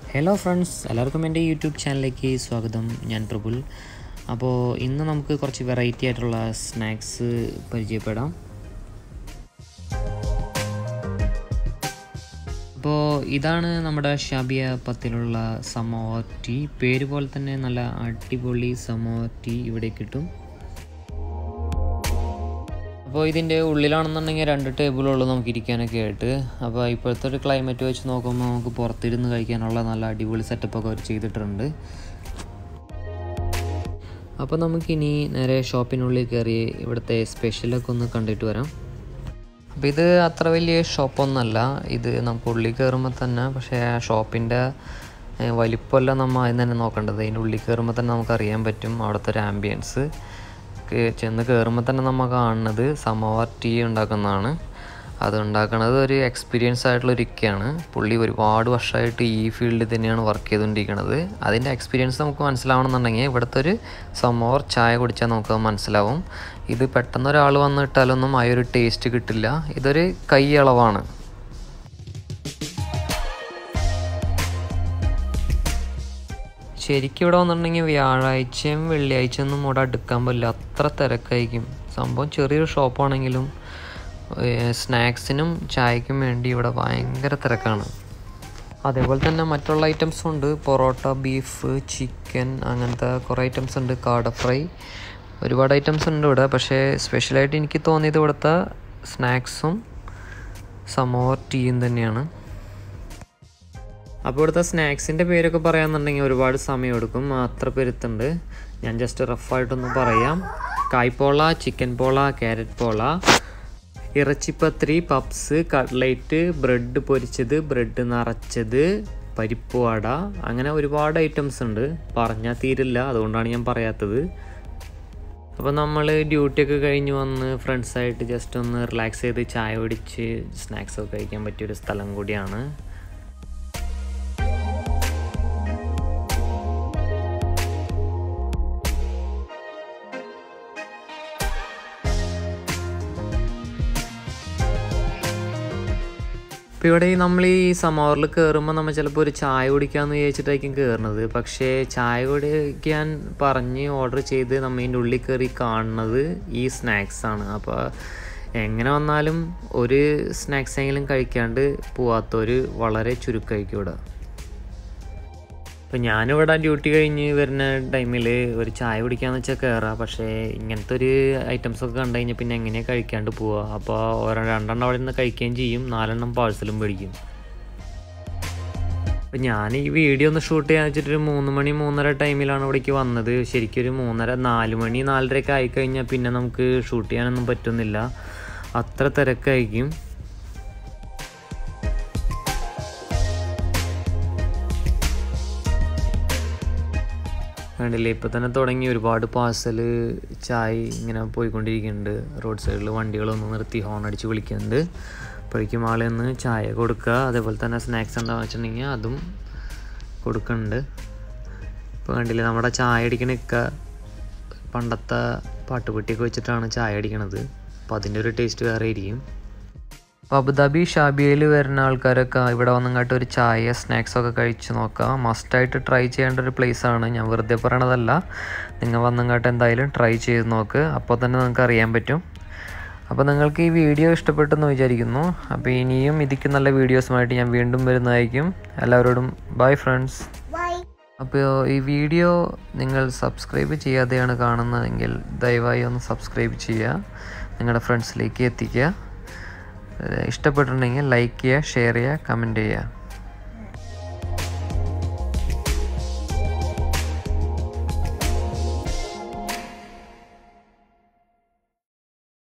hello friends എല്ലാവർക്കും എൻ്റെ YouTube ചാനലിലേക്ക് സ്വാഗതം ഞാൻ പ്രബുൽ അപ്പോൾ ഇന്ന് നമുക്ക് കുറച്ച് വെറൈറ്റി ആയിട്ടുള്ള സ്നാക്സ് പരിചയപ്പെടാം അപ്പോൾ ഇതാണ് നമ്മുടെ ഷാബിയ പത്തിലുള്ള സമോവ ടീ പേര് പോലെ തന്നെ നല്ല അടിപൊളി സമോവ ടീ ഇവിടെ കിട്ടും അപ്പോൾ ഇതിൻ്റെ ഉള്ളിലാണെന്നുണ്ടെങ്കിൽ രണ്ട് ടേബിളുള്ളൂ നമുക്ക് ഇരിക്കാനൊക്കെ ആയിട്ട് അപ്പോൾ ഇപ്പോഴത്തെ ഒരു ക്ലൈമറ്റ് വെച്ച് നോക്കുമ്പോൾ നമുക്ക് പുറത്തിരുന്ന് കഴിക്കാനുള്ള നല്ല അടിപൊളി സെറ്റപ്പൊക്കെ അവർ ചെയ്തിട്ടുണ്ട് അപ്പോൾ നമുക്കിനി നേരെ ഷോപ്പിനുള്ളിൽ കയറി ഇവിടുത്തെ സ്പെഷ്യലൊക്കെ ഒന്ന് കണ്ടിട്ട് വരാം അപ്പോൾ ഇത് അത്ര വലിയ ഷോപ്പൊന്നല്ല ഇത് നമുക്ക് ഉള്ളിൽ കയറുമ്പോൾ തന്നെ പക്ഷേ ആ ഷോപ്പിൻ്റെ വലിപ്പമല്ല നമ്മൾ ആദ്യം തന്നെ നോക്കേണ്ടത് അതിൻ്റെ ഉള്ളിൽ കയറുമ്പോൾ തന്നെ നമുക്ക് അറിയാൻ പറ്റും അവിടുത്തെ ഒരു ആംബിയൻസ് ചെന്ന് കയറുമ്പോൾ തന്നെ നമ്മൾ കാണുന്നത് സമോവർ ടീ ഉണ്ടാക്കുന്നതാണ് അത് ഉണ്ടാക്കുന്നത് ഒരു എക്സ്പീരിയൻസ് ആയിട്ടുള്ള ഒരു ഇക്കയാണ് പുള്ളി ഒരുപാട് വർഷമായിട്ട് ഈ ഫീൽഡിൽ തന്നെയാണ് വർക്ക് ചെയ്തുകൊണ്ടിരിക്കുന്നത് അതിൻ്റെ എക്സ്പീരിയൻസ് നമുക്ക് മനസ്സിലാവണമെന്നുണ്ടെങ്കിൽ ഇവിടുത്തെ ഒരു സമോവർ ചായ കുടിച്ചാൽ നമുക്ക് മനസ്സിലാവും ഇത് പെട്ടെന്ന് ഒരാൾ വന്നിട്ടാലൊന്നും ആ ഒരു ടേസ്റ്റ് കിട്ടില്ല ഇതൊരു കൈ അളവാണ് ശരിക്കും ഇവിടെ വന്നിട്ടുണ്ടെങ്കിൽ വ്യാഴാഴ്ചയും വെള്ളിയാഴ്ചയൊന്നും ഇവിടെ അടുക്കാൻ പറ്റില്ല അത്ര തിരക്കായിരിക്കും സംഭവം ചെറിയൊരു ഷോപ്പാണെങ്കിലും സ്നാക്സിനും ചായക്കും വേണ്ടി ഇവിടെ ഭയങ്കര തിരക്കാണ് അതേപോലെ തന്നെ മറ്റുള്ള ഐറ്റംസും ഉണ്ട് പൊറോട്ട ബീഫ് ചിക്കൻ അങ്ങനത്തെ കുറേ ഐറ്റംസ് ഉണ്ട് കാട ഫ്രൈ ഒരുപാട് ഐറ്റംസ് ഉണ്ട് ഇവിടെ പക്ഷേ സ്പെഷ്യലായിട്ട് എനിക്ക് തോന്നിയത് ഇവിടുത്തെ സ്നാക്സും സമോർ ടീയും തന്നെയാണ് അപ്പോൾ ഇവിടുത്തെ സ്നാക്സിൻ്റെ പേരൊക്കെ പറയാമെന്നുണ്ടെങ്കിൽ ഒരുപാട് സമയം എടുക്കും അത്ര പെരുത്തുണ്ട് ഞാൻ ജസ്റ്റ് റഫായിട്ടൊന്ന് പറയാം കായ്പോള ചിക്കൻ പോള ക്യാരറ്റ് പോള ഇറച്ചിപ്പത്രി പപ്സ് കട്ട്ലൈറ്റ് ബ്രെഡ് പൊരിച്ചത് ബ്രെഡ് നിറച്ചത് പരിപ്പ് വട അങ്ങനെ ഒരുപാട് ഐറ്റംസ് ഉണ്ട് പറഞ്ഞാൽ തീരില്ല അതുകൊണ്ടാണ് ഞാൻ പറയാത്തത് അപ്പോൾ നമ്മൾ ഡ്യൂട്ടിയൊക്കെ കഴിഞ്ഞ് വന്ന് ഫ്രണ്ട്സായിട്ട് ജസ്റ്റ് ഒന്ന് റിലാക്സ് ചെയ്ത് ചായ കുടിച്ച് സ്നാക്സൊക്കെ കഴിക്കാൻ പറ്റിയൊരു സ്ഥലം കൂടിയാണ് ഇപ്പോൾ ഇവിടെ നമ്മൾ ഈ സമ്മറിൽ കയറുമ്പോൾ നമ്മൾ ചിലപ്പോൾ ഒരു ചായ കുടിക്കാമെന്ന് വിചാരിച്ചിട്ടായിരിക്കും കയറുന്നത് പക്ഷേ ചായ കുടിക്കാൻ പറഞ്ഞ് ഓർഡർ ചെയ്ത് നമ്മൾ ഇതിൻ്റെ ഉള്ളിൽ കയറി കാണുന്നത് ഈ സ്നാക്സാണ് അപ്പോൾ എങ്ങനെ വന്നാലും ഒരു സ്നാക്സ് എങ്കിലും കഴിക്കാണ്ട് പോവാത്തവർ വളരെ ചുരുക്കമായിരിക്കും ഇവിടെ അപ്പോൾ ഞാനിവിടെ ഡ്യൂട്ടി കഴിഞ്ഞ് വരുന്ന ടൈമിൽ ഒരു ചായ കുടിക്കാന്ന് വെച്ചാൽ കയറാം പക്ഷേ ഇങ്ങനത്തെ ഒരു ഐറ്റംസ് ഒക്കെ കണ്ടു കഴിഞ്ഞാൽ പിന്നെ എങ്ങനെയാണ് കഴിക്കാണ്ട് പോവുക അപ്പോൾ ഓരോ രണ്ടെണ്ണം അവിടെ നിന്ന് കഴിക്കുകയും ചെയ്യും നാലെണ്ണം പാഴ്സലും മേടിക്കും അപ്പോൾ ഞാൻ ഈ വീഡിയോ ഒന്ന് ഷൂട്ട് ചെയ്യാൻ വെച്ചിട്ടൊരു മൂന്ന് മണി മൂന്നര ടൈമിലാണ് ഇവിടേക്ക് വന്നത് ശരിക്കും ഒരു മൂന്നര നാല് മണി നാലരയൊക്കെ ആയിക്കഴിഞ്ഞാൽ പിന്നെ നമുക്ക് ഷൂട്ട് ചെയ്യാനൊന്നും പറ്റുന്നില്ല അത്ര തിരക്കായിരിക്കും കണ്ടില്ലേ ഇപ്പോൾ തന്നെ തുടങ്ങി ഒരുപാട് പാഴ്സൽ ചായ ഇങ്ങനെ പോയിക്കൊണ്ടിരിക്കുന്നുണ്ട് റോഡ് സൈഡിൽ വണ്ടികളൊന്ന് നിർത്തി ഹോൺ അടിച്ച് വിളിക്കുന്നുണ്ട് അപ്പോഴേക്കും ആളെ ഒന്ന് ചായ കൊടുക്കുക അതേപോലെ തന്നെ സ്നാക്സ് എന്താണെന്ന് വെച്ചിട്ടുണ്ടെങ്കിൽ അതും കൊടുക്കുന്നുണ്ട് ഇപ്പോൾ കണ്ടില്ലേ നമ്മുടെ ചായ അടിക്കണൊക്ക പണ്ടത്തെ പാട്ടുപെട്ടിയൊക്കെ വെച്ചിട്ടാണ് ചായ അടിക്കണത് അപ്പോൾ അതിൻ്റെ ഒരു ടേസ്റ്റ് വേറെ ആയിരിക്കും അപ്പോൾ അബുദാബി ഷാബിയയിൽ വരുന്ന ആൾക്കാരൊക്കെ ഇവിടെ വന്നങ്ങാട്ട് ഒരു ചായ സ്നാക്സ് ഒക്കെ കഴിച്ച് നോക്കാം മസ്റ്റായിട്ട് ട്രൈ ചെയ്യേണ്ട ഒരു പ്ലേസ് ആണ് ഞാൻ വെറുതെ പറയണതല്ല നിങ്ങൾ വന്നങ്ങാട്ട് എന്തായാലും ട്രൈ ചെയ്ത് നോക്ക് അപ്പോൾ തന്നെ നിങ്ങൾക്ക് അറിയാൻ പറ്റും അപ്പോൾ നിങ്ങൾക്ക് ഈ വീഡിയോ ഇഷ്ടപ്പെട്ടെന്ന് വിചാരിക്കുന്നു അപ്പോൾ ഇനിയും ഇതിക്ക് നല്ല വീഡിയോസുമായിട്ട് ഞാൻ വീണ്ടും വരുന്നതായിരിക്കും എല്ലാവരോടും ബൈ ഫ്രണ്ട്സ് അപ്പോൾ ഈ വീഡിയോ നിങ്ങൾ സബ്സ്ക്രൈബ് ചെയ്യാതെയാണ് കാണുന്നതെങ്കിൽ ദയവായി ഒന്ന് സബ്സ്ക്രൈബ് ചെയ്യുക നിങ്ങളുടെ ഫ്രണ്ട്സിലേക്ക് എത്തിക്കുക ഇഷ്ടപ്പെട്ടിട്ടുണ്ടെങ്കിൽ ലൈക്ക് ചെയ്യുക ഷെയർ ചെയ്യുക കമൻറ്റ് ചെയ്യുക